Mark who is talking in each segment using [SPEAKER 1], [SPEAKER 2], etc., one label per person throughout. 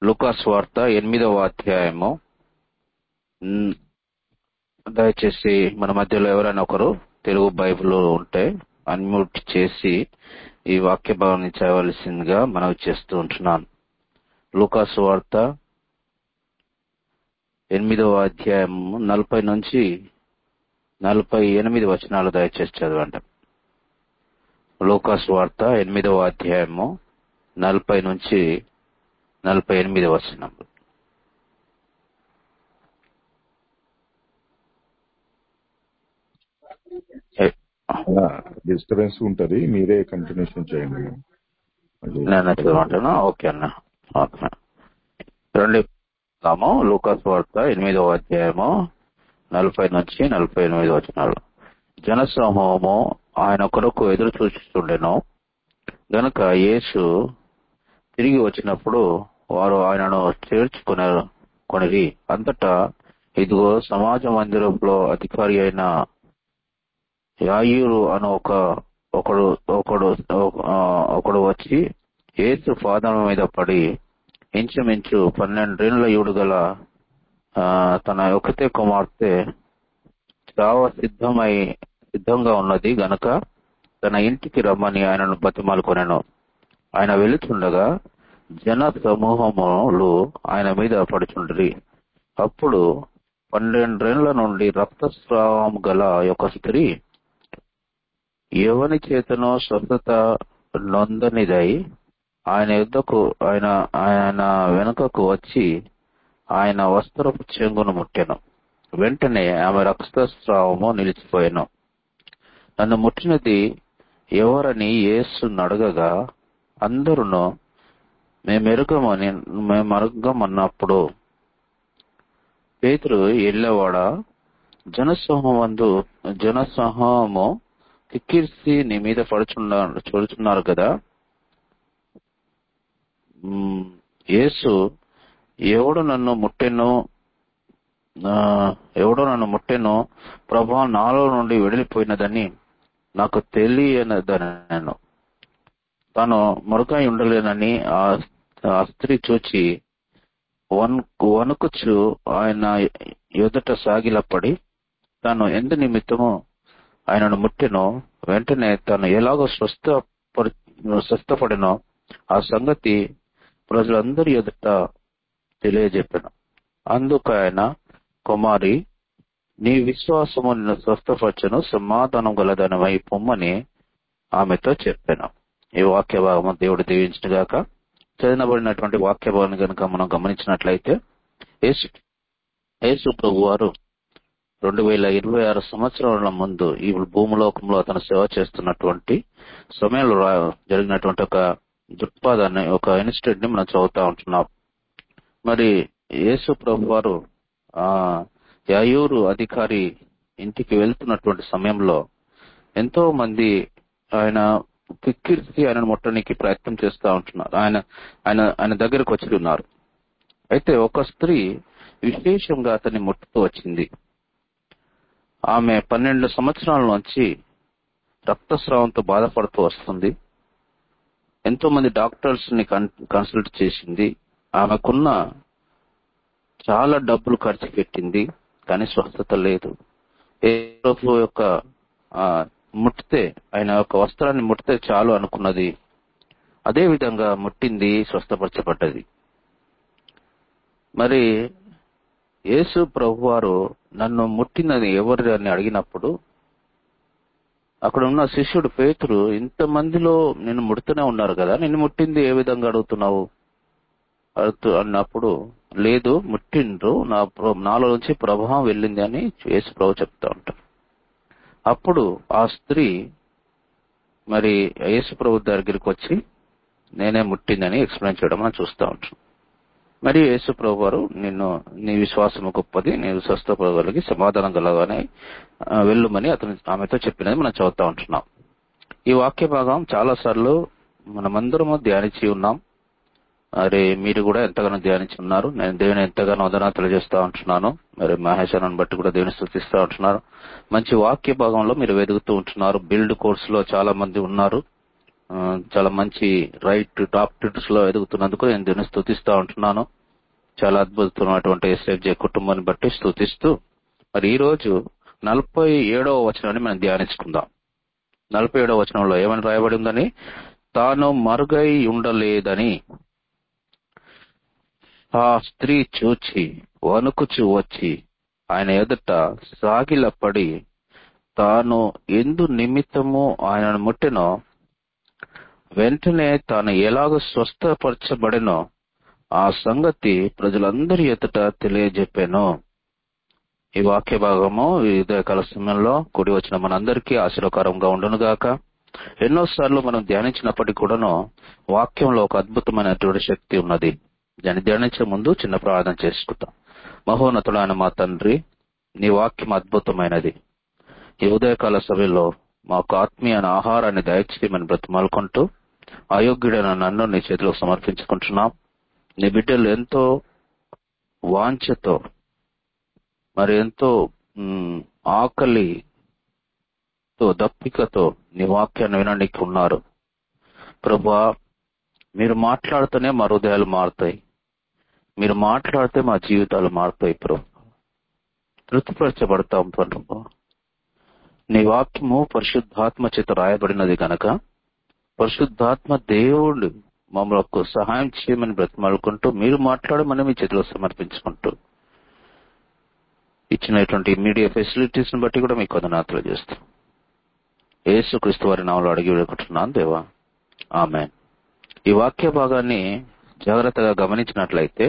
[SPEAKER 1] లుకాస్ వార్త ఎనిమిదవ అధ్యాయము ఉమ్, దయచేసి మన మధ్యలో ఎవరైనా ఒకరు తెలుగు బైబిల్ ఉంటే అన్మ్యూట్ చేసి ఈ వాక్య భావాన్ని చేయవలసిందిగా మనవి చేస్తూ ఉంటున్నాను లూకాసు వార్త ఎనిమిదవ అధ్యాయం నలభై నుంచి నలభై ఎనిమిది వచనాలు దయచేసి చదవండి లూకాసు వార్త ఎనిమిదవ అధ్యాయము నలభై నుంచి నలభై ఎనిమిది వచనములు
[SPEAKER 2] డిస్టర్బెన్స్ ఉంటది మీరే కంటిన్యూషన్ చేయండి మళ్ళీ
[SPEAKER 1] నేను చదవమంటాను ఓకే అన్న ఓకే రండి తాము లూకాస్ వార్త ఎనిమిదవ అధ్యాయము నలభై నుంచి నలభై ఎనిమిది వచనాలు జనసమూహము ఆయన కొరకు ఎదురు చూస్తుండెను గనుక యేసు తిరిగి వచ్చినప్పుడు వారు ఆయనను చేర్చుకునే కొనిరి అంతటా ఇదిగో సమాజ మందిరంలో అధికారి అయిన యాయూరు అను ఒక ఒకడు ఒకడు ఆ, ఒకడు వచ్చి యేసు పాదం మీద పడి ఇంచుమించు పన్నెండేళ్ల యుడు గల ఆ, తన ఒకతే కుమార్తె చావ సిద్ధమై సిద్ధంగా ఉన్నది గనక తన ఇంటికి రమ్మని ఆయనను బతిమాలుకొనెను ఆయన వెళుతుండగా జన సమూహములు ఆయన మీద పడుచుండ్రి అప్పుడు పన్నెండేళ్ల నుండి రక్తస్రావం గల ఒక స్త్రీ ఎవని చేతనో స్వస్థత నొందనిదై ఆయన యుద్ధకు ఆయన ఆయన వెనుకకు వచ్చి ఆయన వస్త్రపు చెంగును ముట్టెను వెంటనే ఆమె రక్తస్రావము నిలిచిపోయాను నన్ను ముట్టినది ఎవరని యేసు అడగగా అందరూ మేమెరుగమని మేమరుగమన్నప్పుడు పేతురు ఎల్లవాడ జనసమూహమందు జనసమూహము కిక్కిరిసి నీ మీద పడుచున్నారు చూడుచున్నారు కదా మ్, యేసు ఎవడు నన్ను ముట్టెను ఆ, ఎవడో నన్ను ముట్టెను ప్రభా నాలో నుండి వెడిలిపోయినదని నాకు తెలియనదనను తాను మరుగై ఉండలేనని ఆ ఆ స్త్రీ చూచి వణుకు వణుకుచు ఆయన ఎదుట సాగిలపడి తాను ఎందు నిమిత్తము ఆయనను ముట్టెనో వెంటనే తాను ఎలాగో స్వస్థ స్వస్థపడినో ఆ సంగతి ప్రజలందరి ఎదుట తెలియజెప్పాను అందుకు ఆయన కుమారి నీ విశ్వాసము నిన్ను స్వస్థపరచను సమాధానం గలదనమై పొమ్మని ఆమెతో చెప్పాను ఈ వాక్య భాగము దేవుడు దీవించిన గాక చదివినబడినటువంటి వాక్య భాగాన్ని కనుక మనం గమనించినట్లయితే యేసు యేసు ప్రభు వారు రెండు వేల ఇరవై ఆరు సంవత్సరాల ముందు ఈ భూమిలోకంలో అతను సేవ చేస్తున్నటువంటి సమయంలో రా- జరిగినటువంటి ఒక దృక్పథాన్ని ఒక ఇన్సిడెంట్ ని మనం చదువుతా ఉంటున్నాం మరి యేసు ప్రభు వారు ఆ యాయూరు అధికారి ఇంటికి వెళ్తున్నటువంటి సమయంలో ఎంతో మంది ఆయన కిక్కిరిసి ఆయన ముట్టడానికి ప్రయత్నం చేస్తూ ఉంటున్నారు ఆయన ఆయన ఆయన దగ్గరకు వచ్చి ఉన్నారు అయితే ఒక స్త్రీ విశేషంగా అతన్ని ముట్టుతూ వచ్చింది ఆమె పన్నెండు సంవత్సరాల నుంచి రక్తస్రావంతో బాధపడుతూ వస్తుంది ఎంతో మంది డాక్టర్స్ ని కన్- కన్సల్ట్ చేసింది ఆమెకున్న చాలా డబ్బులు ఖర్చు పెట్టింది కానీ స్వస్థత లేదు ఏ ప్రభు యొక్క ఆ, ముట్టితే ఆయన యొక్క వస్త్రాన్ని ముట్టితే చాలు అనుకున్నది అదే విధంగా ముట్టింది స్వస్థపరచబడ్డది మరి యేసు ప్రభు వారు నన్ను ముట్టినది ఎవరు అని అడిగినప్పుడు అక్కడ ఉన్న శిష్యుడు పేతురు ఇంతమందిలో నిన్ను ముడుతూనే ఉన్నారు కదా నిన్ను ముట్టింది ఏ విధంగా అడుగుతున్నావు అడుగుతూ అన్నప్పుడు లేదు ముట్టిండ్రు నా ప్ర- నాలో నుంచి ప్రభావం వెళ్ళింది అని యేసు ప్రభు చెప్తా ఉంటారు అప్పుడు ఆ స్త్రీ మరి యేసు ప్రభు దగ్గరికి వచ్చి నేనే ముట్టిందని ఎక్స్ప్లెయిన్ చేయడం మనం చూస్తూ ఉంటాం మరి యేసు ప్రభు వారు నిన్ను నీ విశ్వాసము గొప్పది నీవు స్వస్థపడగలిగి సమాధానం కలగానే ఆ, వెళ్ళుమని అతను ఆమెతో చెప్పినది మనం చదువుతా ఉంటున్నాం ఈ వాక్య భాగం చాలా సార్లు మనమందరము ధ్యానించి ఉన్నాం మరి మీరు కూడా ఎంతగానో ధ్యానించి ఉన్నారు నేను దేవుని ఎంతగానో వందనా తెలియజేస్తా ఉంటున్నాను మరి మహేశ్వరాన్ని బట్టి కూడా దేవుని స్థుతిస్తా ఉంటున్నారు మంచి వాక్య భాగంలో మీరు వెతుకుతూ ఉంటున్నారు బిల్డ్ కోర్స్ లో చాలా మంది ఉన్నారు ఆ, చాలా మంచి రైట్ డాక్టర్స్ లో ఎదుగుతున్నందుకు నేను దీన్ని స్థుతిస్తా ఉంటున్నాను చాలా అద్భుతమైనటువంటి ఎస్ఎఫ్జే కుటుంబాన్ని బట్టి స్థుతిస్తూ మరి ఈ రోజు నలభై ఏడవ వచనాన్ని మనం ధ్యానించుకుందాం నలభై ఏడవ వచనంలో ఏమని రాయబడి ఉందని తాను మరుగై ఉండలేదని ఆ స్త్రీ చూచి వణుకుచు వచ్చి ఆయన ఎదుట సాగిలపడి తాను ఎందు నిమిత్తము ఆయనను ముట్టినో వెంటనే తాను ఎలాగో స్వస్థపరచబడినో ఆ సంగతి ప్రజలందరి ఎదుట తెలియజెప్పాను ఈ వాక్య భాగము ఈ ఉదయకాల సమయంలో కూడి వచ్చిన మనందరికీ ఆశీర్వకరంగా ఉండును గాక ఎన్నోసార్లు మనం ధ్యానించినప్పటికీ కూడాను వాక్యంలో ఒక అద్భుతమైనటువంటి శక్తి ఉన్నది దాన్ని ధ్యానించే ముందు చిన్న ప్రార్థన చేసుకుంటాం మహోన్నతుడైన మా తండ్రి నీ వాక్యం అద్భుతమైనది ఈ ఉదయకాల సభలో మాకు ఆత్మీయ ఆహారాన్ని దయచేయమని బ్రతిమాలుకుంటూ అయోగ్యుడైన నన్ను నీ చేతిలో సమర్పించుకుంటున్నాం నీ బిడ్డలు ఎంతో వాంఛతో మరి ఎంతో మ్, ఆకలితో దప్పికతో నీ వాక్యాన్ని వినడానికి ఉన్నారు ప్రభా మీరు మాట్లాడితేనే మా హృదయాలు మారుతాయి మీరు మాట్లాడితే మా జీవితాలు మారుతాయి ప్రభు తృప్తిపరచబడతాం ప్రభు నీ వాక్యము పరిశుద్ధాత్మ చేత రాయబడినది గనక పరిశుద్ధాత్మ దేవుడు మమ్మల్ని సహాయం చేయమని బ్రతిమాలుకుంటూ మీరు మాట్లాడమని మీ చేతిలో సమర్పించుకుంటూ ఇచ్చినటువంటి మీడియా ఫెసిలిటీస్ ని బట్టి కూడా మీకు వందనాతులు చేస్తాం యేసు క్రీస్తు వారి నామలు అడిగి వేడుకుంటున్నాను దేవా ఆమె ఈ వాక్య భాగాన్ని జాగ్రత్తగా గమనించినట్లయితే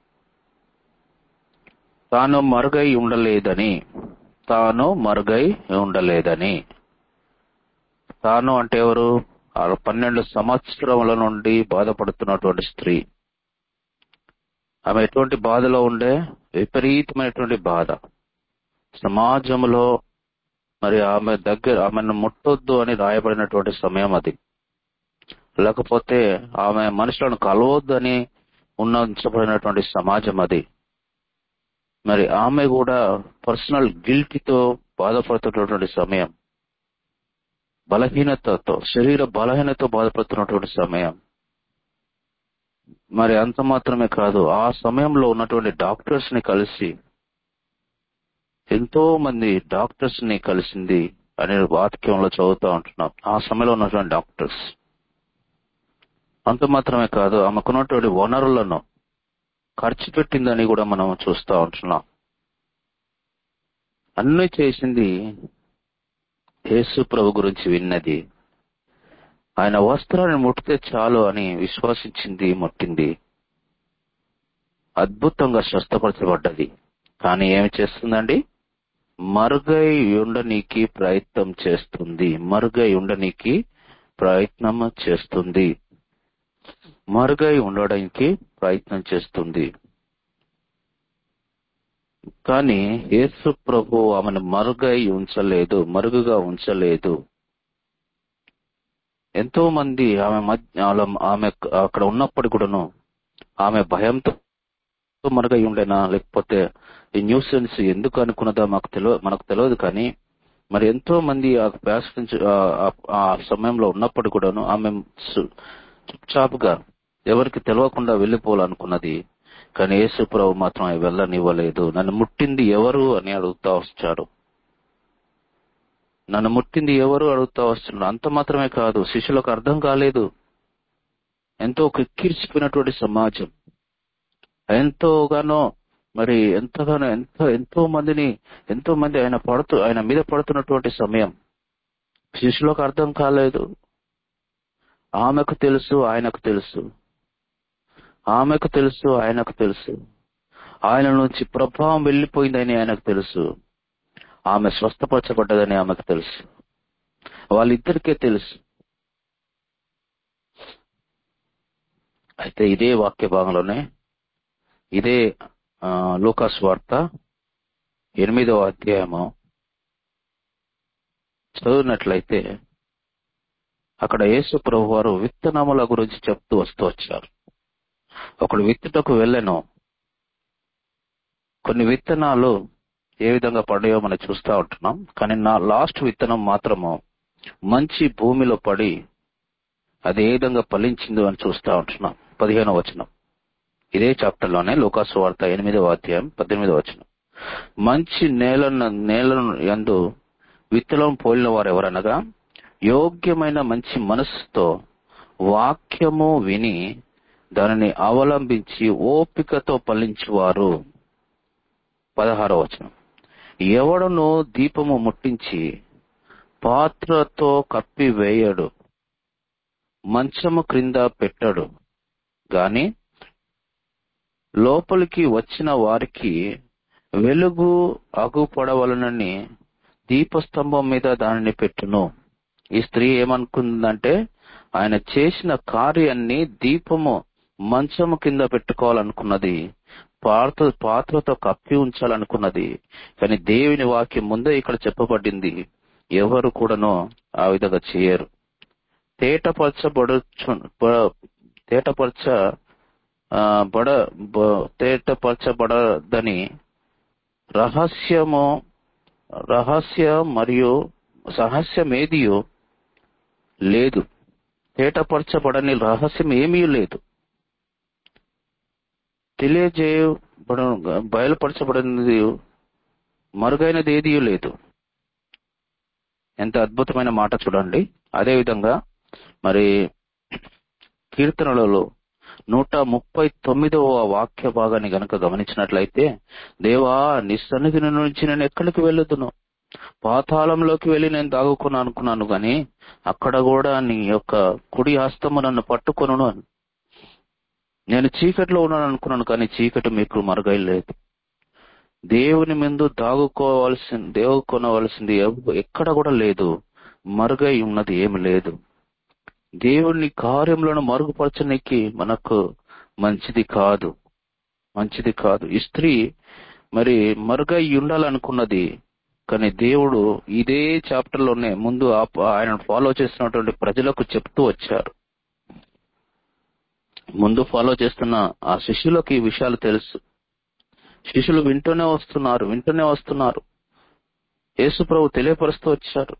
[SPEAKER 1] తాను మరుగై ఉండలేదని తాను మరుగై ఉండలేదని తాను అంటే ఎవరు ఆ పన్నెండు సంవత్సరముల నుండి బాధపడుతున్నటువంటి స్త్రీ ఆమె ఎటువంటి బాధలో ఉండే విపరీతమైనటువంటి బాధ సమాజంలో మరి ఆమె దగ్గర ఆమెను ముట్టొద్దు అని రాయబడినటువంటి సమయం అది లేకపోతే ఆమె మనుషులను కలవద్దు అని ఉన్నంచబడినటువంటి సమాజం అది మరి ఆమె కూడా పర్సనల్ గిల్టీతో బాధపడుతున్నటువంటి సమయం బలహీనతతో శరీర బలహీనతో బాధపడుతున్నటువంటి సమయం మరి అంత మాత్రమే కాదు ఆ సమయంలో ఉన్నటువంటి డాక్టర్స్ ని కలిసి ఎంతో మంది డాక్టర్స్ ని కలిసింది అనే వాక్యంలో చదువుతూ ఉంటున్నాం ఆ సమయంలో ఉన్నటువంటి డాక్టర్స్ అంత మాత్రమే కాదు ఆమెకున్నటువంటి వనరులను ఖర్చు పెట్టిందని కూడా మనం చూస్తూ ఉంటున్నాం అన్ని చేసింది యేసు ప్రభు గురించి విన్నది ఆయన వస్త్రాన్ని ముట్టితే చాలు అని విశ్వాసించింది ముట్టింది అద్భుతంగా స్వస్థపరచబడ్డది కానీ ఏమి చేస్తుందండి మరుగై ఉండనీకి ప్రయత్నం చేస్తుంది మరుగై ఉండనీకి ప్రయత్నం చేస్తుంది మరుగై ఉండడానికి ప్రయత్నం చేస్తుంది కానీ యేసు ప్రభు ఆమెను మరుగై ఉంచలేదు మరుగుగా ఉంచలేదు ఎంతో మంది ఆమె మధ్య ఆల- ఆమె అక్కడ ఉన్నప్పటి కూడాను ఆమె భయంతో మరుగై ఉండేనా లేకపోతే ఈ న్యూసెన్స్ ఎందుకు అనుకున్నదా మాకు తెలియ మనకు తెలియదు కానీ మరి ఎంతో మంది ఆ ప్యాసింజ్ ఆ సమయంలో ఉన్నప్పటి కూడాను ఆమె సు- చుప్చాపుగా ఎవరికి తెలియకుండా వెళ్ళిపోవాలనుకున్నది కానీ యేసు ప్రభు మాత్రం ఆమె వెళ్ళనివ్వలేదు నన్ను ముట్టింది ఎవరు అని అడుగుతా వచ్చాడు నన్ను ముట్టింది ఎవరు అడుగుతా వస్తున్నాడు అంత మాత్రమే కాదు శిష్యులకు అర్థం కాలేదు ఎంతో కిక్కిరిసిపోయినటువంటి సమాజం ఎంతోగానో మరి ఎంతగానో ఎంతో ఎంతో మందిని ఎంతో మంది ఆయన పడుతూ ఆయన మీద పడుతున్నటువంటి సమయం శిష్యులకు అర్థం కాలేదు ఆమెకు తెలుసు ఆయనకు తెలుసు ఆమెకు తెలుసు ఆయనకు తెలుసు ఆయన నుంచి ప్రభావం వెళ్లిపోయిందని ఆయనకు తెలుసు ఆమె స్వస్థపరచబడ్డదని ఆమెకు తెలుసు వాళ్ళిద్దరికే తెలుసు అయితే ఇదే వాక్య భాగంలోనే ఇదే ఆ, లూకాస్ వార్త ఎనిమిదవ అధ్యాయము చదివినట్లయితే అక్కడ యేసు ప్రభు వారు విత్తనముల గురించి చెప్తూ వస్తూ వచ్చారు ఒకడు విత్తుటకు వెళ్ళాను కొన్ని విత్తనాలు ఏ విధంగా పడాయో మనం చూస్తూ ఉంటున్నాం కానీ నా లాస్ట్ విత్తనం మాత్రము మంచి భూమిలో పడి అది ఏ విధంగా ఫలించిందో అని చూస్తా ఉంటున్నాం పదిహేనో వచనం ఇదే చాప్టర్ లోనే లోకాసు వార్త ఎనిమిదవ అధ్యాయం పద్దెనిమిదవ వచనం మంచి నేల నేలను యందు విత్తనం పోలిన వారు ఎవరనగా యోగ్యమైన మంచి మనస్సుతో వాక్యము విని దానిని అవలంబించి ఓపికతో ఫలించువారు పదహారో వచనం ఎవడును దీపము ముట్టించి పాత్రతో కప్పి వేయడు మంచము క్రింద పెట్టడు గాని లోపలికి వచ్చిన వారికి వెలుగు అగుపడవలనని దీపస్తంభం మీద దానిని పెట్టును ఈ స్త్రీ ఏమనుకుందంటే ఆయన చేసిన కార్యాన్ని దీపము మంచము కింద పెట్టుకోవాలనుకున్నది పాత్ర పాత్రతో కప్పి ఉంచాలనుకున్నది కానీ దేవుని వాక్యం ముందే ఇక్కడ చెప్పబడింది ఎవరు కూడాను ఆ విధంగా చేయరు తేటపరచబడచ్చు తేటపరచ ఆ, బడ బ- తేటపరచబడదని రహస్యము రహస్య మరియు రహస్యమేదియో లేదు తేటపరచబడని రహస్యం ఏమీ లేదు తెలియజేయబడ బయలుపరచబడినది మరుగైనది ఏదీ లేదు ఎంత అద్భుతమైన మాట చూడండి అదే విధంగా మరి కీర్తనలలో నూట ముప్పై తొమ్మిదవ వాక్య భాగాన్ని గనక గమనించినట్లయితే దేవా నీ సన్నిధి నుంచి నేను ఎక్కడికి వెళ్ళుదును పాతాళంలోకి వెళ్ళి నేను దాగుకున్నా అనుకున్నాను గాని అక్కడ కూడా నీ యొక్క కుడి హస్తము నన్ను పట్టుకొనును అని నేను చీకట్లో ఉన్నాను అనుకున్నాను కానీ చీకటి మీకు మరుగైలేదు దేవుని ముందు దాగుకోవాల్సింది దేవుకొనవలసింది ఎవ్- ఎక్కడ కూడా లేదు మరుగై ఉన్నది ఏమి లేదు దేవుని కార్యములను మరుగుపరచనికి మనకు మంచిది కాదు మంచిది కాదు ఈ స్త్రీ మరి మరుగై ఉండాలనుకున్నది కానీ దేవుడు ఇదే చాప్టర్ లోనే ముందు ఆ- ఆయన ఫాలో చేస్తున్నటువంటి ప్రజలకు చెప్తూ వచ్చారు ముందు ఫాలో చేస్తున్న ఆ శిష్యులకు ఈ విషయాలు తెలుసు శిష్యులు వింటూనే వస్తున్నారు వింటూనే వస్తున్నారు యేసు ప్రభు తెలియపరుస్తూ వచ్చారు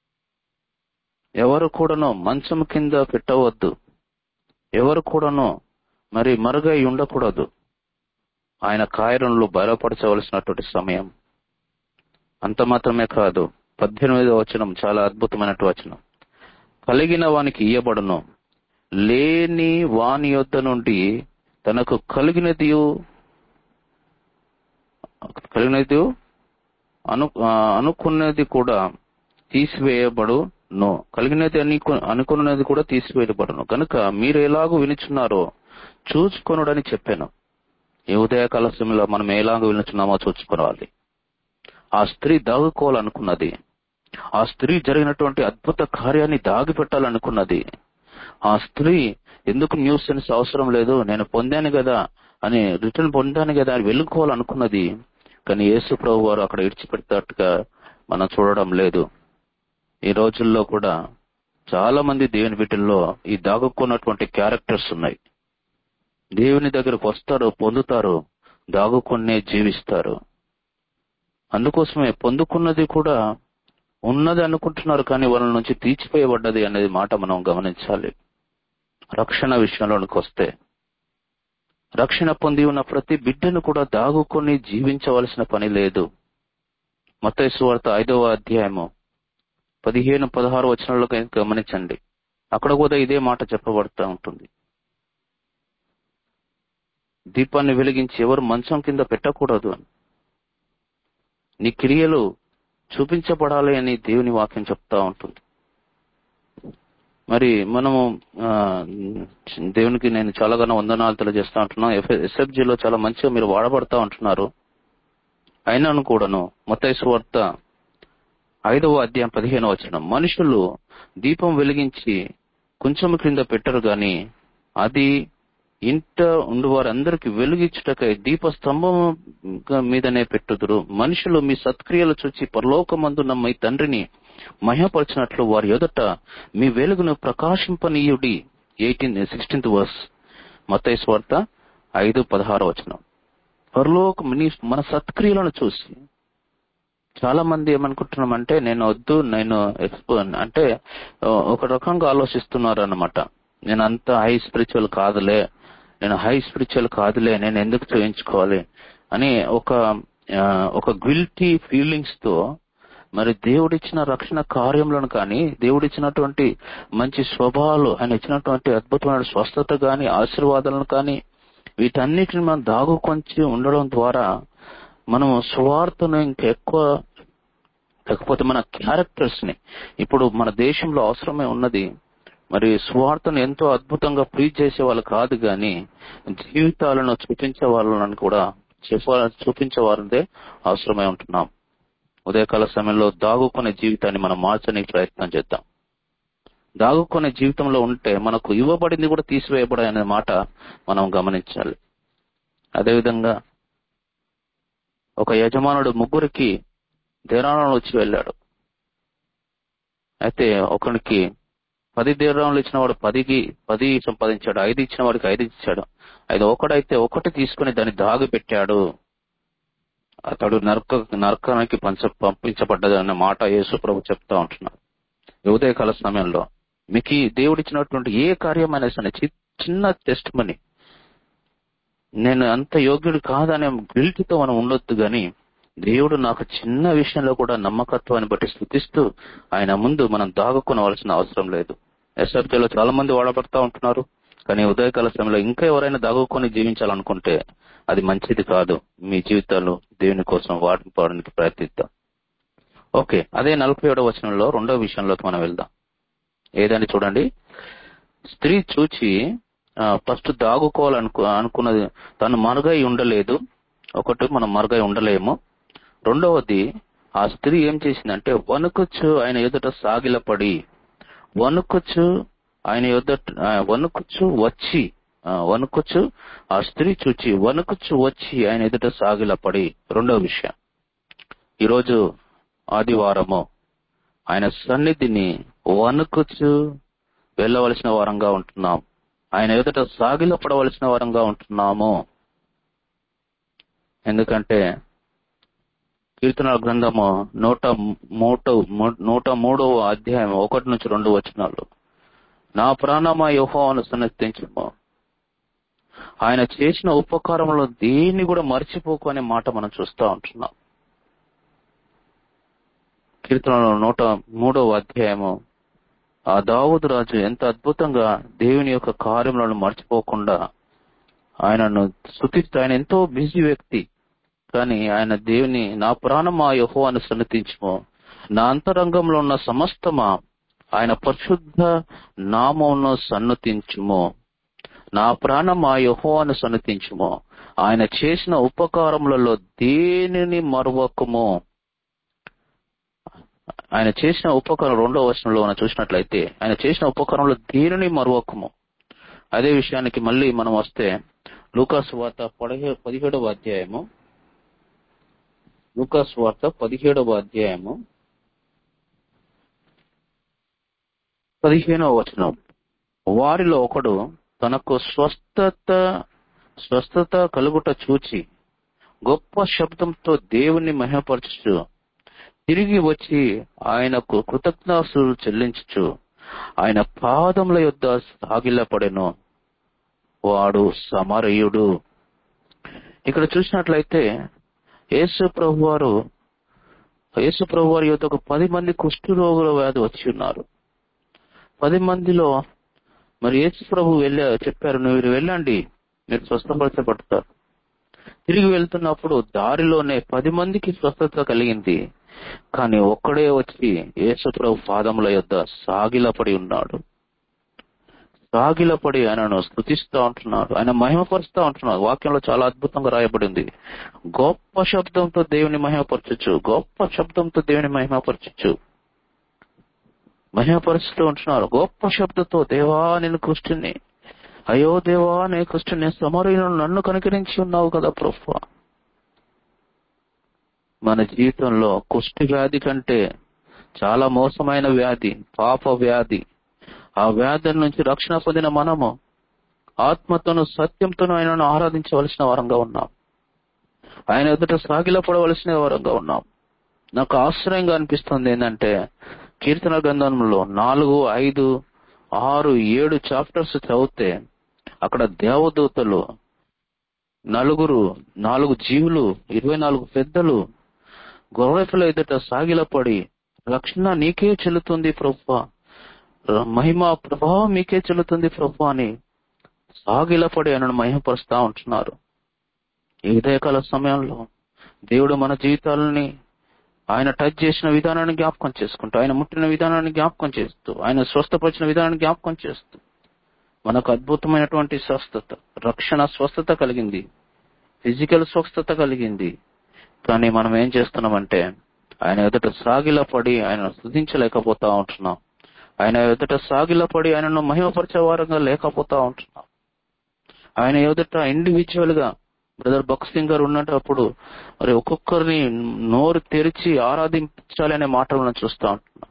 [SPEAKER 1] ఎవరు కూడాను మంచం కింద పెట్టవద్దు ఎవరు కూడాను మరి మరుగై ఉండకూడదు ఆయన కార్యంలో బయలుపరచవలసినటువంటి సమయం అంత మాత్రమే కాదు పద్దెనిమిదవ వచనం చాలా అద్భుతమైనటువంటి వచనం కలిగిన వానికి ఇయ్యబడును లేని వాని యొద్ద నుండి తనకు కలిగినది కలిగినది అను ఆ, అనుకున్నది కూడా తీసివేయబడును కలిగినది అనుకు అనుకున్నది కూడా తీసివేయబడును కనుక మీరు ఎలాగో వినుచున్నారో చూచుకొనుడని చెప్పాను ఈ ఉదయకాల సమయంలో మనం ఎలాగో వినుచున్నామో చూచుకోవాలి ఆ స్త్రీ దాగుకోవాలనుకున్నది ఆ స్త్రీ జరిగినటువంటి అద్భుత కార్యాన్ని దాగిపెట్టాలనుకున్నది ఆ స్త్రీ ఎందుకు న్యూస్ సెన్స్ అవసరం లేదు నేను పొందాను కదా అని రిటర్న్ పొందాను కదా అని వెళ్ళుకోవాలనుకున్నది కానీ యేసు ప్రభు వారు అక్కడ ఇడిచిపెడతాట్టుగా మనం చూడడం లేదు ఈ రోజుల్లో కూడా చాలా మంది దేవుని బిడ్డల్లో ఈ దాగుకున్నటువంటి క్యారెక్టర్స్ ఉన్నాయి దేవుని దగ్గరకు వస్తారు పొందుతారు దాగుకునే జీవిస్తారు అందుకోసమే పొందుకున్నది కూడా ఉన్నది అనుకుంటున్నారు కానీ వాళ్ళ నుంచి తీర్చిపోయబడ్డది అనేది మాట మనం గమనించాలి రక్షణ విషయంలోనికి వస్తే రక్షణ పొంది ఉన్న ప్రతి బిడ్డను కూడా దాగుకొని జీవించవలసిన పని లేదు మత్తయి వార్త ఐదవ అధ్యాయము పదిహేను పదహారు వచనాల్లో గమనించండి అక్కడ కూడా ఇదే మాట చెప్పబడుతూ ఉంటుంది దీపాన్ని వెలిగించి ఎవరు మంచం కింద పెట్టకూడదు అని నీ క్రియలు చూపించబడాలి అని దేవుని వాక్యం చెప్తా ఉంటుంది మరి మనము ఆ, దేవునికి నేను చాలాగానో వందనాలు తెలియజేస్తా ఉంటున్నాను ఎస్ఎఫ్జిలో చాలా మంచిగా మీరు వాడబడతా ఉంటున్నారు అయినాను కూడాను మత్తయి వార్త ఐదవ అధ్యాయం పదిహేను వచనం మనుషులు దీపం వెలిగించి కొంచెం క్రింద పెట్టరు గాని అది ఇంట ఉండు వారందరికి వెలుగిచ్చుటకై దీపస్తంభం మీదనే పెట్టుదురు మనుషులు మీ సత్క్రియలు చూచి పరలోకమందున్న మీ తండ్రిని మహపరిచినట్లు వారి ఎదుట మీ వెలుగును ప్రకాశింపనీయుడి ఎయిటీన్ సిక్స్టీన్త్ వర్స్ మత్తయి స్వార్త ఐదు పదహారు వచనం పరలోక నీ- మన సత్క్రియలను చూసి చాలా మంది ఏమనుకుంటున్నామంటే నేను వద్దు నేను ఎక్స్పో అంటే ఆ, ఒక రకంగా ఆలోచిస్తున్నారు అన్నమాట నేను అంత హై స్పిరిచువల్ కాదులే నేను హై స్పిరిచువల్ కాదులే నేను ఎందుకు చూయించుకోవాలి అని ఒక ఆ, ఒక గిల్టీ ఫీలింగ్స్ తో మరి దేవుడిచ్చిన రక్షణ కార్యములను కానీ దేవుడిచ్చినటువంటి మంచి స్వభావాలు ఆయన ఇచ్చినటువంటి అద్భుతమైన స్వస్థత గాని ఆశీర్వాదాలను కానీ వీటన్నిటిని మనం దాగుకొంచి ఉండడం ద్వారా మనం సువార్తను ఇంకెక్కువ లేకపోతే మన క్యారెక్టర్స్ ని ఇప్పుడు మన దేశంలో అవసరమే ఉన్నది మరి సువార్తను ఎంతో అద్భుతంగా ప్రీచ్ చేసే వాళ్ళు కాదు గాని జీవితాలను చూపించే వాళ్ళని కూడా చెప్ప చూపించే వారందే అవసరమై ఉంటున్నాం ఉదయకాల సమయంలో దాగుకునే జీవితాన్ని మనం మార్చడానికి ప్రయత్నం చేద్దాం దాగుకునే జీవితంలో ఉంటే మనకు ఇవ్వబడింది కూడా తీసివేయబడే అనే మాట మనం గమనించాలి అదేవిధంగా ఒక యజమానుడు ముగ్గురికి దేరాలను వచ్చి వెళ్ళాడు అయితే ఒకనికి పది దేరాలు ఇచ్చిన వాడు పదికి పది సంపాదించాడు ఐదు ఇచ్చిన వాడికి ఐదు ఇచ్చాడు అయితే ఒకడైతే ఒకటి తీసుకుని దాన్ని దాగి పెట్టాడు అతడు నరక నరకానికి పంచ పంపించబడ్డది అన్న మాట యేసు ప్రభు చెప్తా ఉంటున్నాడు ఈ ఉదయకాల సమయంలో మీకు ఈ దేవుడిచ్చినటువంటి ఏ కార్యమైనా సరే చి- చిన్న టెస్ట్ మనీ నేను అంత యోగ్యుడు కాదనే గిల్ట్తో మనం ఉండొద్దు గాని దేవుడు నాకు చిన్న విషయంలో కూడా నమ్మకత్వాన్ని బట్టి స్థుతిస్తూ ఆయన ముందు మనం దాగుకోవలసిన అవసరం లేదు ఎస్ఆర్టీలో చాలా మంది వాడబడతా ఉంటున్నారు కానీ ఉదయకాల సమయంలో ఇంకా ఎవరైనా దాగుకొని జీవించాలనుకుంటే అది మంచిది కాదు మీ జీవితాలు దేవుని కోసం వాడుకోవడానికి ప్రయత్నిద్దాం ఓకే అదే నలభై ఏడవ వచనంలో రెండో విషయంలోకి మనం వెళ్దాం ఏదని చూడండి స్త్రీ చూచి ఫస్ట్ దాగుకోవాలనుకు అనుకున్నది తను మరుగై ఉండలేదు ఒకటి మనం మరుగై ఉండలేము రెండవది ఆ స్త్రీ ఏం చేసిందంటే వణుకుచ్చు ఆయన ఎదుట సాగిలపడి వణుకుచ్చు ఆయన ఎదుట ఆ, వణుకుచ్చు వచ్చి ఆ, వణుకుచ్చు ఆ స్త్రీ చూచి వణుకుచ్చు వచ్చి ఆయన ఎదుట సాగిలపడి రెండవ విషయం ఈరోజు ఆదివారము ఆయన సన్నిధిని వణుకుచ్చు వెళ్ళవలసిన వారంగా ఉంటున్నాం ఆయన ఎదుట సాగిలపడవలసిన వారంగా ఉంటున్నాము ఎందుకంటే కీర్తన గ్రంథము నూట మూట నూట మూడవ అధ్యాయం ఒకటి నుంచి రెండు వచనాలు నా ప్రాణమా యోహోను సన్నతించము ఆయన చేసిన ఉపకారంలో దేన్ని కూడా మర్చిపోకు అనే మాట మనం చూస్తూ ఉంటున్నాం కీర్తనలో నూట మూడవ అధ్యాయము ఆ దావుదు రాజు ఎంత అద్భుతంగా దేవుని యొక్క కార్యములను మర్చిపోకుండా ఆయనను స్థుతిస్తూ ఆయన ఎంతో బిజీ వ్యక్తి కానీ ఆయన దేవుని నా ప్రాణమా యహోవాను సన్నతించుము నా అంతరంగంలో ఉన్న సమస్తమా ఆయన పరిశుద్ధ నామమును సన్నతించుము నా ప్రాణమా యహోవాను సన్నతించుము ఆయన చేసిన ఉపకారములలో దేనిని మరవకము ఆయన చేసిన ఉపకారం రెండవ వచనంలో మనం చూసినట్లయితే ఆయన చేసిన ఉపకారంలో దేనిని మరవకము అదే విషయానికి మళ్ళీ మనం వస్తే లూకాసు వార్త పదిహే పదిహేడవ అధ్యాయము లూకాసు వార్త పదిహేడవ అధ్యాయము పదిహేనవ వచనం వారిలో ఒకడు తనకు స్వస్థత స్వస్థత కలుగుట చూచి గొప్ప శబ్దంతో దేవుని మహిమపరచుచు తిరిగి వచ్చి ఆయనకు కృతజ్ఞాసులు చెల్లించుచు ఆయన పాదముల యొద్ద సాగిలపడెను వాడు సమరయుడు ఇక్కడ చూసినట్లయితే యేసు ప్రభు వారు యేసు ప్రభు వారి యొక్క ఒక పది మంది కుష్ఠరోగుల వ్యాధి వచ్చి ఉన్నారు పది మందిలో మరి యేసు ప్రభు వెళ్ళా చెప్పారు మీరు వెళ్ళండి మీరు స్వస్థపరచబడతారు తిరిగి వెళ్తున్నప్పుడు దారిలోనే పది మందికి స్వస్థత కలిగింది కానీ ఒక్కడే వచ్చి యేసు ప్రభు పాదముల యొద్ద సాగిలపడి ఉన్నాడు సాగిలపడి ఆయనను స్థుతిస్తూ ఉంటున్నాడు ఆయన మహిమపరుస్తూ ఉంటున్నాడు వాక్యంలో చాలా అద్భుతంగా రాయబడింది గొప్ప శబ్దంతో దేవుని మహిమపరచచ్చు గొప్ప శబ్దంతో దేవుని మహిమపరచచ్చు మహిమపరుస్తూ ఉంటున్నారు గొప్ప శబ్దంతో దేవా నేను కుష్టిని అయ్యో దేవా నే కుష్టిని సమరయులను నన్ను కనికరించి ఉన్నావు కదా ప్రభు మన జీవితంలో కుష్టి వ్యాధి కంటే చాలా మోసమైన వ్యాధి పాప వ్యాధి ఆ వ్యాధి నుంచి రక్షణ పొందిన మనము ఆత్మతోను సత్యంతోను ఆయనను ఆరాధించవలసిన వారంగా ఉన్నాం ఆయన ఎదుట సాగిలపడవలసిన వారంగా ఉన్నాం నాకు ఆశ్చర్యంగా అనిపిస్తుంది ఏంటంటే కీర్తన గ్రంథంలో నాలుగు ఐదు ఆరు ఏడు చాప్టర్స్ చదివితే అక్కడ దేవదూతలు నలుగురు నాలుగు జీవులు ఇరవై నాలుగు పెద్దలు గొర్రెల ఎదుట సాగిలపడి రక్షణ నీకే చెల్లుతుంది ప్రభా మహిమ ప్రభావం మీకే చెల్లుతుంది ప్రభా అని సాగిలపడి ఆయనను మహిమపరుస్తా ఉంటున్నారు ఈ ఉదయకాల సమయంలో దేవుడు మన జీవితాలని ఆయన టచ్ చేసిన విధానాన్ని జ్ఞాపకం చేసుకుంటూ ఆయన ముట్టిన విధానాన్ని జ్ఞాపకం చేస్తూ ఆయన స్వస్థపరిచిన విధానాన్ని జ్ఞాపకం చేస్తూ మనకు అద్భుతమైనటువంటి స్వస్థత రక్షణ స్వస్థత కలిగింది ఫిజికల్ స్వస్థత కలిగింది కానీ మనం ఏం చేస్తున్నామంటే ఆయన ఎదుట సాగిల పడి ఆయన స్థుతించలేకపోతా ఉంటున్నాం ఆయన ఎదుట సాగిల పడి ఆయనను మహిమపరిచే వారంగా లేకపోతా ఉంటున్నాం ఆయన ఎదుట ఇండివిజువల్ గా బ్రదర్ బక్ సింగ్ గారు ఉన్నప్పుడు మరి ఒక్కొక్కరిని నోరు తెరిచి ఆరాధించాలనే మాటలు మనం చూస్తూ ఉంటున్నాం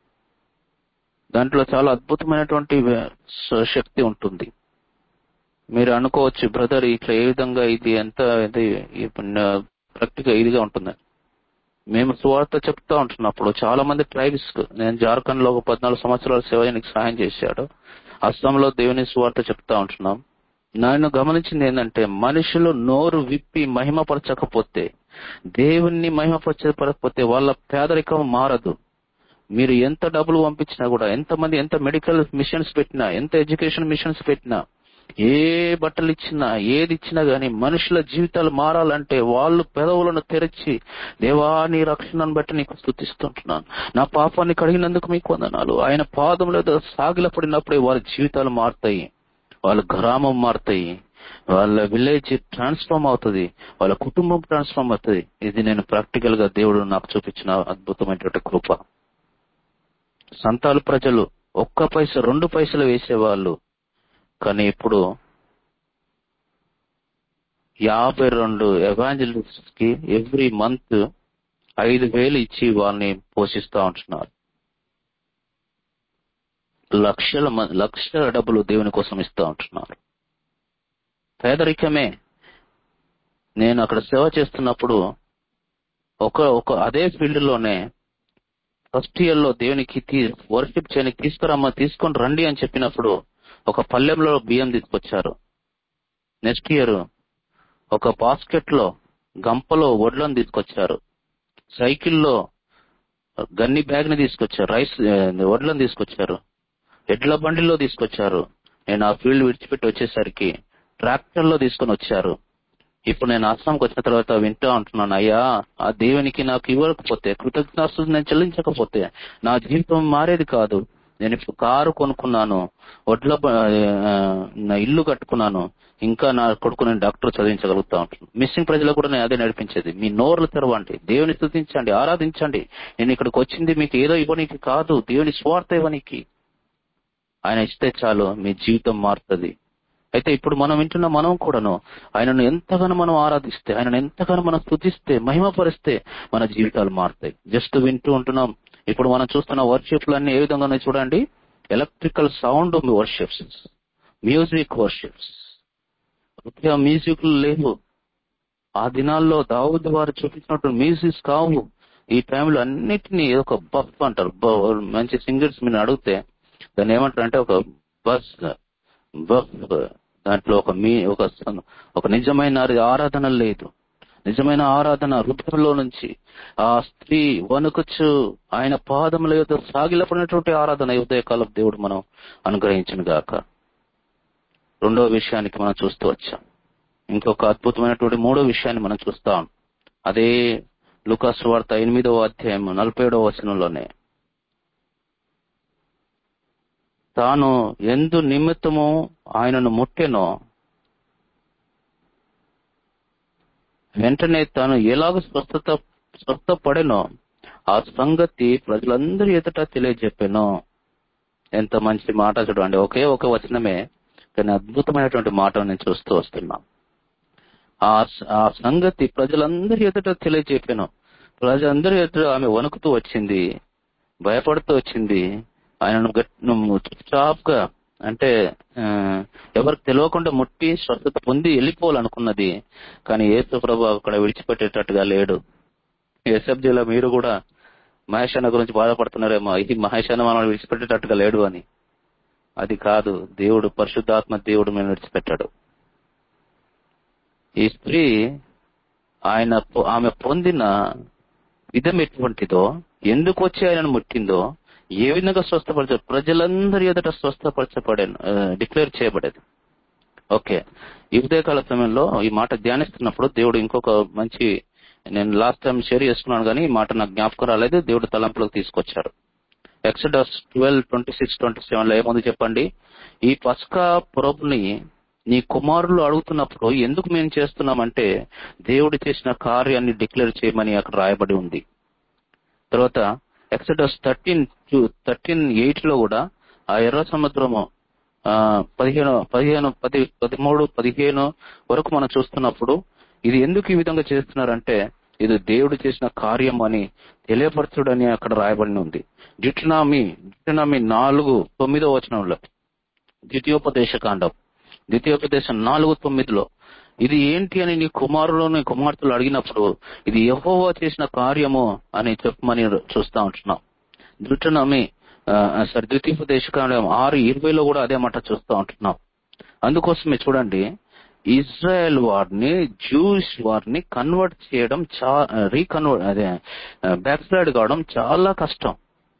[SPEAKER 1] దాంట్లో చాలా అద్భుతమైనటువంటి శక్తి ఉంటుంది మీరు అనుకోవచ్చు బ్రదర్ ఇట్లా ఏ విధంగా ఇది ఎంత ఇది ప్రాక్టికల్ ఇదిగా ఉంటుందని మేము సువార్త చెప్తా ఉంటున్నప్పుడు చాలా మంది ట్రైబ్స్ నేను జార్ఖండ్ లో ఒక పద్నాలుగు సంవత్సరాల సేవయానికి సహాయం చేశాడు అస్సాంలో దేవుని సువార్త చెప్తా ఉంటున్నాం నేను గమనించింది ఏంటంటే మనుషులు నోరు విప్పి మహిమపరచకపోతే దేవుణ్ణి మహిమపరచకపోతే వాళ్ళ పేదరికం మారదు మీరు ఎంత డబ్బులు పంపించినా కూడా ఎంత మంది ఎంత మెడికల్ మిషన్స్ పెట్టినా ఎంత ఎడ్యుకేషన్ మిషన్స్ పెట్టినా ఏ బట్టలు ఇచ్చినా ఏది ఇచ్చినా గాని మనుషుల జీవితాలు మారాలంటే వాళ్ళు పెదవులను తెరిచి దేవా నీ రక్షణను బట్టి నీకు స్థుతిస్తుంటున్నాను నా పాపాన్ని కడిగినందుకు మీకు వందనాలు ఆయన పాదంలో సాగిలపడినప్పుడే వారి జీవితాలు మారుతాయి వాళ్ళ గ్రామం మారుతాయి వాళ్ళ విలేజ్ ట్రాన్స్ఫార్మ్ అవుతుంది వాళ్ళ కుటుంబం ట్రాన్స్ఫార్మ్ అవుతుంది ఇది నేను ప్రాక్టికల్ గా దేవుడు నాకు చూపించిన అద్భుతమైనటువంటి కృప సంతాలు ప్రజలు ఒక్క పైస రెండు పైసలు వేసేవాళ్ళు కానీ ఇప్పుడు యాభై రెండు ఎవాంజలిస్ట్ కి ఎవ్రీ మంత్ ఐదు వేలు ఇచ్చి వాళ్ళని పోషిస్తూ ఉంటున్నారు లక్షల లక్షల డబ్బులు దేవుని కోసం ఇస్తూ ఉంటున్నారు పేదరికమే నేను అక్కడ సేవ చేస్తున్నప్పుడు ఒక ఒక అదే ఫీల్డ్ లోనే ఫస్ట్ ఇయర్ లో దేవునికి వర్షిప్ చేయడానికి తీసుకురమ్మ తీసుకొని రండి అని చెప్పినప్పుడు ఒక పల్లెంలో బియ్యం తీసుకొచ్చారు నెక్స్ట్ ఇయర్ ఒక బాస్కెట్ లో గంపలో వడ్లను తీసుకొచ్చారు సైకిల్లో గన్ని బ్యాగ్ ని తీసుకొచ్చారు రైస్ వడ్లను తీసుకొచ్చారు ఎడ్ల బండిలో తీసుకొచ్చారు నేను ఆ ఫీల్డ్ విడిచిపెట్టి వచ్చేసరికి ట్రాక్టర్ లో తీసుకొని వచ్చారు ఇప్పుడు నేను అస్సాంకి వచ్చిన తర్వాత వింటూ ఉంటున్నాను అయ్యా ఆ దేవునికి నాకు ఇవ్వకపోతే కృతజ్ఞాస్తులు నేను చెల్లించకపోతే నా జీవితం మారేది కాదు నేను ఇప్పుడు కారు కొనుక్కున్నాను వడ్ల నా ఇల్లు కట్టుకున్నాను ఇంకా నా కొడుకు నేను డాక్టర్ చదివించగలుగుతా ఉంటాను మిస్సింగ్ ప్రజలకు కూడా నేను అదే నడిపించేది మీ నోర్లు తెరవండి దేవుని స్థుతించండి ఆరాధించండి నేను ఇక్కడికి వచ్చింది మీకు ఏదో ఇవ్వనికి కాదు దేవుని స్వార్థ ఇవ్వనికి ఆయన ఇస్తే చాలు మీ జీవితం మారుతుంది అయితే ఇప్పుడు మనం వింటున్న మనం కూడాను ఆయనను ఎంతగానో మనం ఆరాధిస్తే ఆయనను ఎంతగానో మనం స్థుతిస్తే మహిమపరిస్తే మన జీవితాలు మారుతాయి జస్ట్ వింటూ ఉంటున్నాం ఇప్పుడు మనం చూస్తున్న వర్షిప్లు అన్ని ఏ విధంగా చూడండి electrical sound worships music worships music లేవు ఆ దినాల్లో దావుద్ వారు చూపించినట్టు మ్యూజిక్స్ కావు ఈ టైంలో అన్నిటినీ ఒక బఫ్ అంటారు మంచి సింగర్స్ మీరు అడిగితే దాన్ని ఏమంటారు అంటే ఒక బస్ బఫ్ దాంట్లో ఒక మీ ఒక ఒక నిజమైన ఆరాధన లేదు నిజమైన ఆరాధన హృదయంలో నుంచి ఆ స్త్రీ వణుకుచు ఆయన పాదముల యొక్క సాగిలపడినటువంటి ఆరాధన ఉదయకాలం దేవుడు మనం అనుగ్రహించిన గాక రెండవ విషయానికి మనం చూస్తూ వచ్చాం ఇంకొక అద్భుతమైనటువంటి మూడో విషయాన్ని మనం చూస్తాం అదే లుకాస్ వార్త ఎనిమిదవ అధ్యాయం నలభై ఏడవ వచనంలోనే తాను ఎందు నిమిత్తము ఆయనను ముట్టెనో వెంటనే తాను ఎలాగ స్వస్థత స్వస్థపడెనో ఆ సంగతి ప్రజలందరి ఎదుట తెలియజెప్పాను ఎంత మంచి మాట చూడండి ఒకే ఒక వచనమే కానీ అద్భుతమైనటువంటి మాట నేను చూస్తూ వస్తున్నా ఆ ఆ సంగతి ప్రజలందరి ఎదుట తెలియజెప్పాను ప్రజలందరి ఎదుట ఆమె వణుకుతూ వచ్చింది భయపడుతూ వచ్చింది ఆయనను స్టాప్ గా అంటే ఎవరికి తెలియకుండా ముట్టి స్వస్థత పొంది వెళ్ళిపోవాలనుకున్నది కానీ ఏసు ప్రభు అక్కడ విడిచిపెట్టేటట్టుగా లేడు ఎస్ఎఫ్జీలో మీరు కూడా మహేష్ అన్న గురించి బాధపడుతున్నారేమో ఇది మహేష్ అన్న మనం విడిచిపెట్టేటట్టుగా లేడు అని అది కాదు దేవుడు పరిశుద్ధాత్మ దేవుడు మేము విడిచిపెట్టాడు ఈ స్త్రీ ఆయన పొ- ఆమె పొందిన విధం ఎటువంటిదో ఎందుకు వచ్చి ఆయనను ముట్టిందో ఏ విధంగా స్వస్థపరచ ప్రజలందరి ఎదుట స్వస్థపరచబడే డిక్లేర్ చేయబడేది ఓకే ఈ ఉదయకాల సమయంలో ఈ మాట ధ్యానిస్తున్నప్పుడు దేవుడు ఇంకొక మంచి నేను లాస్ట్ టైం షేర్ చేసుకున్నాను కానీ ఈ మాట నాకు జ్ఞాపకం రాలేదు దేవుడు తలంపులకు తీసుకొచ్చారు Exodus twelve twenty six twenty seven లో ఏముంది చెప్పండి ఈ పస్కా ప్రభుని నీ కుమారులు అడుగుతున్నప్పుడు ఎందుకు మేము చేస్తున్నామంటే దేవుడు చేసిన కార్యాన్ని డిక్లేర్ చేయమని అక్కడ రాయబడి ఉంది తర్వాత ఎక్సడస్ థర్టీన్ థర్టీన్ ఎయిట్ లో కూడా ఆ ఎర్ర సముద్రము ఆ, పదిహేను పదిహేను పది పదమూడు పదిహేను వరకు మనం చూస్తున్నప్పుడు ఇది ఎందుకు ఈ విధంగా చేస్తున్నారంటే ఇది దేవుడు చేసిన కార్యం అని తెలియపరచుడని అక్కడ రాయబడి ఉంది జిట్నామి జిట్నామి నాలుగు తొమ్మిదో వచనంలో ద్వితీయోపదేశ కాండం ద్వితీయోపదేశం నాలుగు తొమ్మిదిలో ఇది ఏంటి అని నీ కుమారులు నీ కుమార్తెలు అడిగినప్పుడు ఇది యెహోవా చేసిన కార్యము అని చెప్పమని చూస్తా ఉంటున్నాం ద్విటనమి సారీ ద్వితీయోపదేశ కాండం ఆరు ఇరవైలో కూడా అదే మాట చూస్తా ఉంటున్నాం అందుకోసమే చూడండి ఇజ్రాయెల్ వారిని జూస్ వారిని కన్వర్ట్ చేయడం చా రీకన్వర్ట్ అదే బ్యాక్ స్లైడ్ కావడం చాలా కష్టం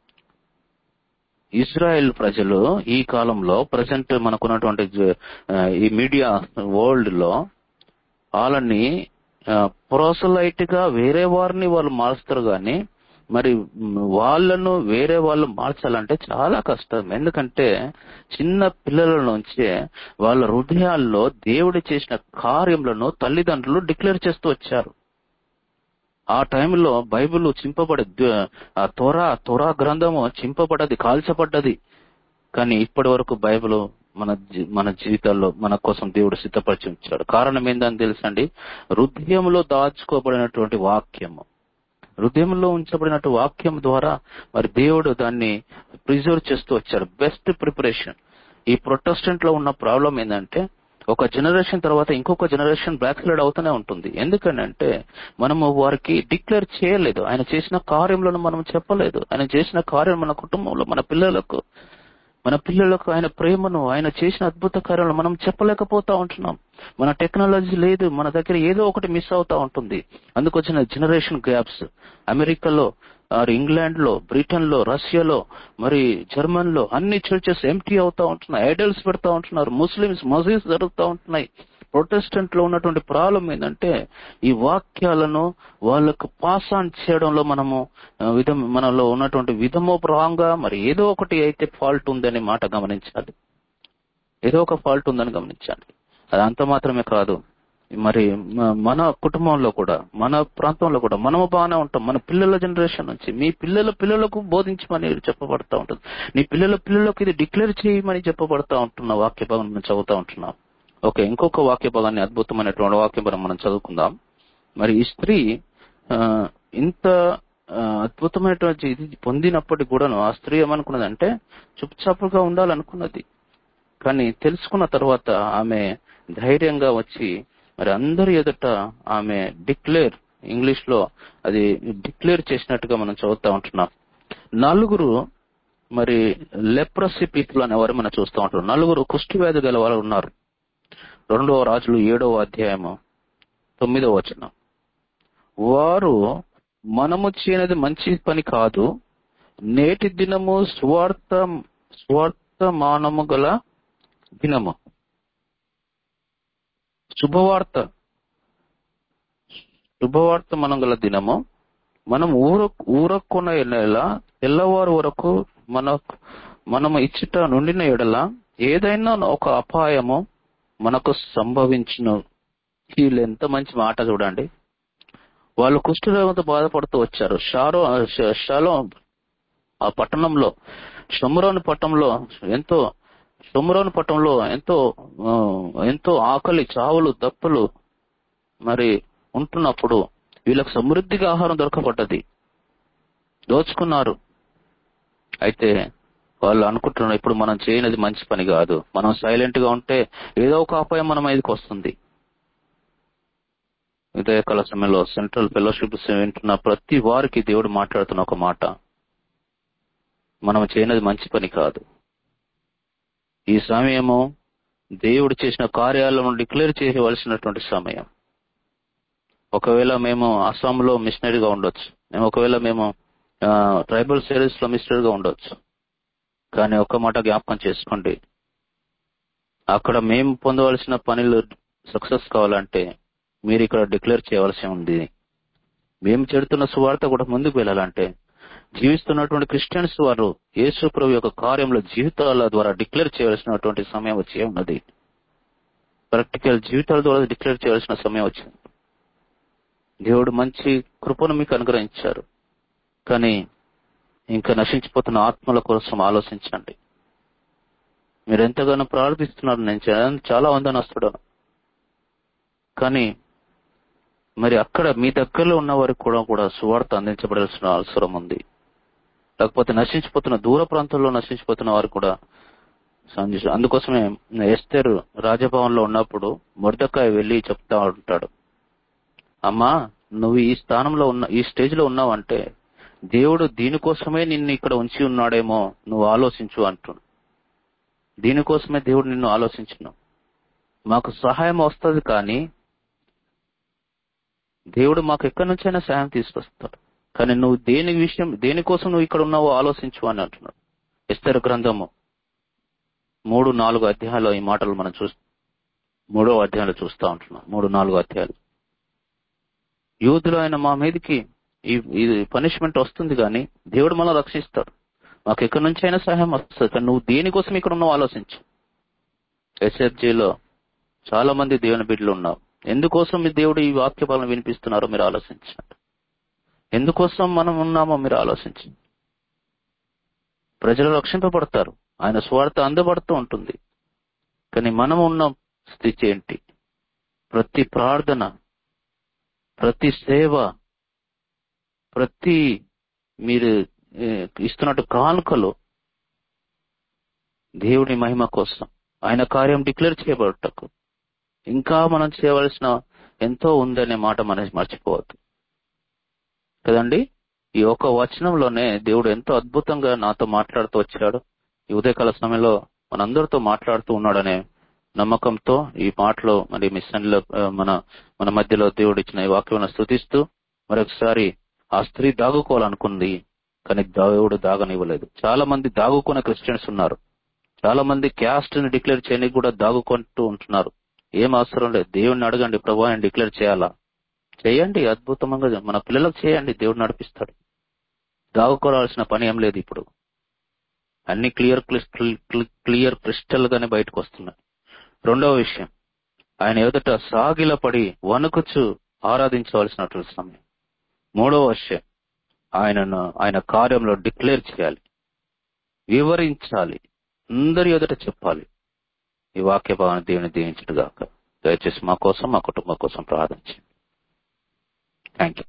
[SPEAKER 1] ఇజ్రాయెల్ ప్రజలు ఈ కాలంలో ప్రజెంట్ మనకున్నటువంటి జ- ఆ, ఈ మీడియా వరల్డ్ లో వాళ్ళని ప్రోసలైట్ గా వేరే వారిని వాళ్ళు మారుస్తారు గాని మరి మ్, వాళ్ళను వేరే వాళ్ళు మార్చాలంటే చాలా కష్టం ఎందుకంటే చిన్న పిల్లల నుంచే వాళ్ళ హృదయాల్లో దేవుడు చేసిన కార్యములను తల్లిదండ్రులు డిక్లేర్ చేస్తూ వచ్చారు ఆ టైంలో బైబిల్ చింపబడి ఆ తొరా తొరా గ్రంథము చింపబడ్డది కాల్చబడ్డది కానీ ఇప్పటి వరకు బైబిల్ మన జీ- మన జీవితాల్లో మన కోసం దేవుడు సిద్ధపరిచి ఉంచాడు కారణం ఏందని తెలుసండి హృదయంలో దాచుకోబడినటువంటి వాక్యము హృదయంలో ఉంచబడినట్టు వాక్యం ద్వారా మరి దేవుడు దాన్ని ప్రిజర్వ్ చేస్తూ వచ్చాడు బెస్ట్ ప్రిపరేషన్ ఈ ప్రొటెస్టెంట్ లో ఉన్న ప్రాబ్లం ఏంటంటే ఒక జనరేషన్ తర్వాత ఇంకొక జనరేషన్ బ్యాక్ స్లైడ్ అవుతూనే ఉంటుంది ఎందుకనంటే మనము వారికి డిక్లేర్ చేయలేదు ఆయన చేసిన కార్యములను మనం చెప్పలేదు ఆయన చేసిన కార్యం మన కుటుంబంలో మన పిల్లలకు మన పిల్లలకు ఆయన ప్రేమను ఆయన చేసిన అద్భుత కార్యాలను మనం చెప్పలేకపోతా ఉంటున్నాం మన టెక్నాలజీ లేదు మన దగ్గర ఏదో ఒకటి మిస్ అవుతా ఉంటుంది అందుకొచ్చిన జనరేషన్ గ్యాప్స్ అమెరికాలో ఆర్ ఇంగ్లాండ్ లో బ్రిటన్ లో రష్యాలో మరి జర్మన్ లో అన్ని చర్చెస్ ఎంటీ అవుతా ఉంటున్నాయి ఐడల్స్ పెడతా ఉంటున్నారు ముస్లిమ్స్ మసీద్స్ జరుగుతూ ఉంటున్నాయి ప్రొటెస్టెంట్ లో ఉన్నటువంటి ప్రాబ్లం ఏంటంటే ఈ వాక్యాలను వాళ్ళకు పాస్ ఆన్ చేయడంలో మనము ఆ, విధం మనలో ఉన్నటువంటి విధమో ప్రాంగా మరి ఏదో ఒకటి అయితే ఫాల్ట్ ఉందని మాట గమనించాలి ఏదో ఒక ఫాల్ట్ ఉందని గమనించాలి అది అంత మాత్రమే కాదు మరి మ- మన కుటుంబంలో కూడా మన ప్రాంతంలో కూడా మనము బాగానే ఉంటాం మన పిల్లల జనరేషన్ నుంచి మీ పిల్లల పిల్లలకు బోధించమని చెప్పబడతా ఉంటుంది నీ పిల్లల పిల్లలకు ఇది డిక్లేర్ చేయమని చెప్పబడతా ఉంటున్న వాక్య భాగం మనం చదువుతా ఉంటున్నాం ఓకే ఇంకొక వాక్య భాగాన్ని అద్భుతమైనటువంటి వాక్య భాగం మనం చదువుకుందాం మరి ఈ స్త్రీ ఆ, ఇంత ఆ, అద్భుతమైనటువంటి ఇది పొందినప్పటికీ కూడాను ఆ స్త్రీ ఏమనుకున్నదంటే చుప్చాపుగా ఉండాలనుకున్నది కానీ తెలుసుకున్న తర్వాత ఆమె ధైర్యంగా వచ్చి మరి అందరి ఎదుట ఆమె డిక్లేర్ ఇంగ్లీష్ లో అది డిక్లేర్ చేసినట్టుగా మనం చదువుతా ఉంటున్నాం నలుగురు మరి లెప్రసీ పీపుల్ అనేవారు మనం చూస్తూ ఉంటాం నలుగురు కుష్టి వ్యాధి గల వాళ్ళు ఉన్నారు రెండవ రాజులు ఏడవ అధ్యాయము తొమ్మిదవ వచనం వారు మనము చేయనది మంచి పని కాదు నేటి దినము స్వార్థ స్వార్థమానము గల దినము శుభవార్త శుభవార్త మనం గల దినము మనం ఊర ఊరక్కున్న నెల తెల్లవారు వరకు మన మనము ఇచ్చుట నుండిన ఎడల ఏదైనా ఒక అపాయము మనకు సంభవించును వీళ్ళు ఎంత మంచి మాట చూడండి వాళ్ళు కుష్ఠరోగంతో బాధపడుతూ వచ్చారు షారో ష- షాలో ఆ పట్టణంలో షమ్రోన్ పట్టణంలో ఎంతో షమ్రోన్ పట్టణంలో ఎంతో ఆ, ఎంతో ఆకలి చావులు దప్పులు మరి ఉంటున్నప్పుడు వీళ్ళకు సమృద్ధిగా ఆహారం దొరకబడ్డది దోచుకున్నారు అయితే వాళ్ళు అనుకుంటున్నారు ఇప్పుడు మనం చేయనది మంచి పని కాదు మనం సైలెంట్ గా ఉంటే ఏదో ఒక అపాయం మన మీదకి వస్తుంది ఉదయకాల సమయంలో సెంట్రల్ ఫెలోషిప్ వింటున్న ప్రతి వారికి దేవుడు మాట్లాడుతున్న ఒక మాట మనం చేయనది మంచి పని కాదు ఈ సమయము దేవుడు చేసిన కార్యాలను డిక్లేర్ చేయవలసినటువంటి సమయం ఒకవేళ మేము అస్సాంలో మిషనరీగా ఉండొచ్చు మేము ఒకవేళ మేము ట్రైబల్ సిరీస్ లో మిషనరీగా ఉండొచ్చు కానీ ఒక్క మాట జ్ఞాపకం చేసుకోండి అక్కడ మేము పొందవలసిన పనులు సక్సెస్ కావాలంటే మీరు ఇక్కడ డిక్లేర్ చేయవలసి ఉంది మేము చెడుతున్న సువార్త కూడా ముందుకు వెళ్ళాలంటే జీవిస్తున్నటువంటి క్రిస్టియన్స్ వారు యేసు ప్రభు యొక్క కార్యంలో జీవితాల ద్వారా డిక్లేర్ చేయవలసినటువంటి సమయం వచ్చి ఉన్నది ప్రాక్టికల్ జీవితాల ద్వారా డిక్లేర్ చేయాల్సిన సమయం వచ్చింది దేవుడు మంచి కృపను మీకు అనుగ్రహించారు కానీ ఇంకా నశించిపోతున్న ఆత్మల కోసం ఆలోచించండి మీరు ఎంతగానో ప్రార్థిస్తున్నారు నేను చా- చాలా వందనస్తుడను కానీ మరి అక్కడ మీ దగ్గరలో ఉన్న వారికి కూడా కూడా సువార్త అందించబడాల్సిన అవసరం ఉంది లేకపోతే నశించిపోతున్న దూర ప్రాంతాల్లో నశించిపోతున్న వారు కూడా సందేశం అందుకోసమే ఎస్తేరు రాజభవన్లో ఉన్నప్పుడు మొర్దకాయ వెళ్లి చెప్తా ఉంటాడు అమ్మా నువ్వు ఈ స్థానంలో ఉన్న ఈ స్టేజ్ లో ఉన్నావంటే దేవుడు దీనికోసమే నిన్ను ఇక్కడ ఉంచి ఉన్నాడేమో నువ్వు ఆలోచించు అంటున్నాడు దీనికోసమే దేవుడు నిన్ను ఆలోచించును మాకు సహాయం వస్తుంది కానీ దేవుడు మాకు ఎక్కడి నుంచైనా సహాయం తీసుకొస్తాడు కానీ నువ్వు దేని విషయం దేనికోసం నువ్వు ఇక్కడ ఉన్నావో ఆలోచించు అని అంటున్నాడు ఎస్తరు గ్రంథము మూడు నాలుగు అధ్యాయాల్లో ఈ మాటలు మనం చూ మూడో అధ్యాయంలో చూస్తా ఉంటున్నాం మూడు నాలుగు అధ్యాయాలు యూదులు ఆయన మా మీదకి ఈ ఇది పనిష్మెంట్ వస్తుంది కానీ దేవుడు మనం రక్షిస్తాడు మాకు ఎక్కడి నుంచి అయినా సహాయం వస్తుంది కానీ నువ్వు దేనికోసం ఇక్కడ ఉన్నావు ఆలోచించు ఎస్ఎఫ్జీలో చాలా మంది దేవుని బిడ్డలు ఉన్నారు ఎందుకోసం మీ దేవుడు ఈ వాక్య పాలన వినిపిస్తున్నారో మీరు ఆలోచించండి ఎందుకోసం మనం ఉన్నామో మీరు ఆలోచించండి ప్రజలు రక్షింపబడతారు ఆయన స్వార్థ అందబడుతూ ఉంటుంది కానీ మనం ఉన్న స్థితి ఏంటి ప్రతి ప్రార్థన ప్రతి సేవ ప్రతి మీరు ఏ, ఇస్తున్నట్టు కానుకలు దేవుని మహిమ కోసం ఆయన కార్యం డిక్లేర్ చేయబడటకు ఇంకా మనం చేయవలసిన ఎంతో ఉందనే మాట మనం మర్చిపోవద్దు కదండి ఈ ఒక వచనంలోనే దేవుడు ఎంతో అద్భుతంగా నాతో మాట్లాడుతూ వచ్చాడు ఈ ఉదయకాల సమయంలో మనందరితో మాట్లాడుతూ ఉన్నాడనే నమ్మకంతో ఈ మాటలో మరి మిషన్లో ఆ, మన మన మధ్యలో దేవుడు ఇచ్చిన ఈ వాక్యం స్థుతిస్తూ మరొకసారి ఆ స్త్రీ దాగుకోవాలనుకుంది కానీ దేవుడు దాగనివ్వలేదు చాలా మంది దాగుకునే క్రిస్టియన్స్ ఉన్నారు చాలా మంది క్యాస్ట్ ని డిక్లేర్ చేయడానికి కూడా దాగుకుంటూ ఉంటున్నారు ఏం అవసరం లేదు దేవుడిని అడగండి ప్రభు ఆయన డిక్లేర్ చేయాలా చేయండి అద్భుతంగా మన పిల్లలకు చేయండి దేవుడు నడిపిస్తాడు దాగుకోవాల్సిన పని ఏం లేదు ఇప్పుడు అన్ని క్లియర్ క్లియర్ క్రిస్టల్ గానే బయటకు వస్తున్నాయి రెండవ విషయం ఆయన ఎదుట సాగిలపడి వణుకుచు ఆరాధించవలసినటువంటి సమయం మూడవ విషయం ఆయనను ఆయన కార్యంలో డిక్లేర్ చేయాలి వివరించాలి అందరి ఎదుట చెప్పాలి ఈ వాక్య భావన దేవుని దీవించుడుగాక దయచేసి మా కోసం మా కుటుంబం కోసం ప్రార్థించండి థ్యాంక్ యూ